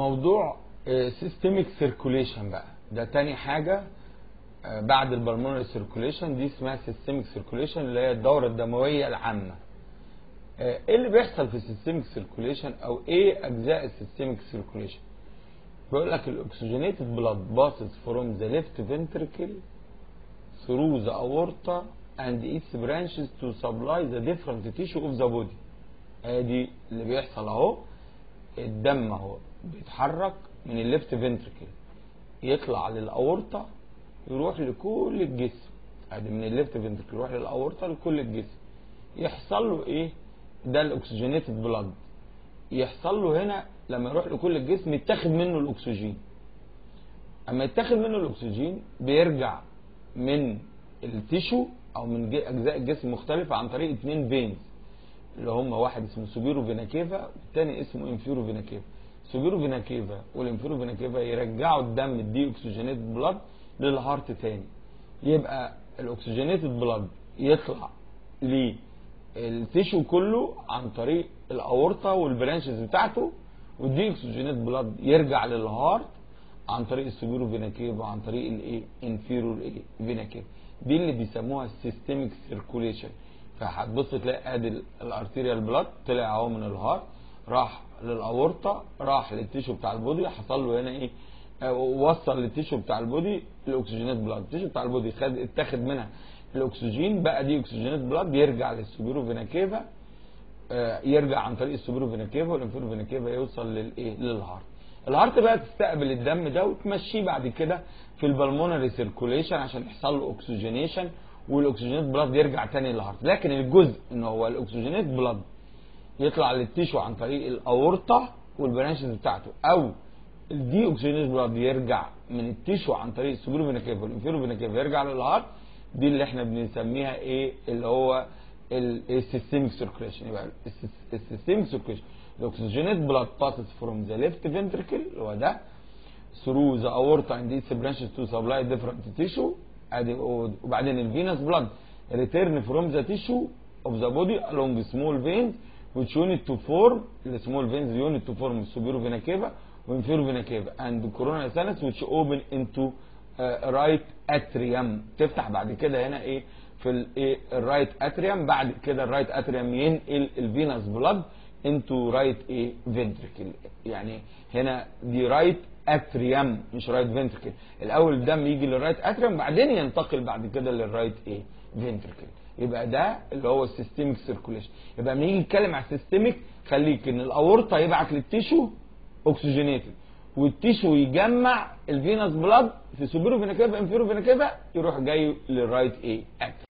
موضوع سيستميك سيركوليشن بقى ده تاني حاجة آه، بعد البلمونري سيركوليشن دي اسمها سيستميك سيركوليشن اللي هي الدورة الدموية العامة آه، ايه اللي بيحصل في السيستميك سيركوليشن او ايه اجزاء السيستميك سيركوليشن بيقول لك الاكسجينيتد بلاد باسز فروم ذا ليفت فنتركل through the aorta and its branches to supply the different tissue of the body ادي اللي بيحصل اهو الدم اهو بيتحرك من الليفت فنتركل يطلع للاورطه يروح لكل الجسم ادي من الليفت فنتركل يروح للاورطه لكل الجسم يحصل له ايه ده الاكسجينيتد بلاد يحصل له هنا لما يروح لكل الجسم يتاخد منه الاكسجين اما يتاخد منه الاكسجين بيرجع من التيشو او من جي- اجزاء الجسم مختلفه عن طريق اتنين فينز اللي هم واحد اسمه سوبيرو فينا كيفا والتاني اسمه انفيرو فينا كيفا سوبيرو فينا كيفا والانفيرو فينا كيفا يرجعوا الدم الدي اوكسجينيتد بلاد للهارت تاني يبقى الاكسجينيتد بلاد يطلع للتيشو كله عن طريق الاورطه والبرانشز بتاعته والدي اوكسجينيت بلاد يرجع للهارت عن طريق السوبيرو فينا كيفا عن طريق الايه انفيرور ايه فينا كيفا دي اللي بيسموها السيستميك سيركوليشن فهتبص تلاقي ادي الارتيريال بلاد طلع اهو من الهارت راح للاورطه راح للتيشو بتاع البودي حصل له هنا ايه آه، وصل للتيشو بتاع البودي الاكسجينات بلاد التيشو بتاع البودي خد اتاخد منها الاكسجين بقى دي اكسجينات بلاد يرجع للسوبيرو فينا كيفا آه، يرجع عن طريق السوبيرو فينا كيفا والانفيرو فينا كيفا يوصل للايه للهارت الهارت بقى تستقبل الدم ده وتمشيه بعد كده في البلمونري سيركوليشن عشان يحصل له اكسجينيشن والاكسجينات بلاد يرجع تاني للهارت لكن الجزء ان هو الاكسجينات بلاد يطلع للتيشو عن طريق الاورطه والبرانشز بتاعته او الدي اوكسجينيز بلاد يرجع من التيشو عن طريق السوبيرو فينا كيفا والانفيرو فينا كيفا يرجع للهارت دي اللي احنا بنسميها ايه اللي هو السيستميك سيركوليشن يبقى السيستميك سيركوليشن الاكسجينيت بلاد باسز فروم ذا ليفت فنتركل اللي هو ده through the aorta and its branches to supply different tissue ادي وبعدين الفينس بلاد return from the tissue of the body along small veins which unit to form the small veins unit to form superior vena cava وinferior vena cava and coronary sinus which open into uh, right atrium تفتح بعد كده هنا ايه في الايه الرايت اتريوم بعد كده الرايت اتريوم ينقل الفينس بلاد انتو رايت ايه فنتركل يعني هنا دي رايت اتريوم مش رايت فنتركل الاول الدم يجي للرايت اتريوم بعدين ينتقل بعد كده للرايت ايه فنتركل يبقى ده اللي هو السيستميك سيركوليشن يبقى لما نيجي نتكلم على السيستميك خليك ان الاورطه يبعت للتيشو اوكسجينيتد والتيشو يجمع الفينس بلاد في سوبيرو فينا كيفا انفيرو فينا كيفا يروح جاي للرايت ايه اتريوم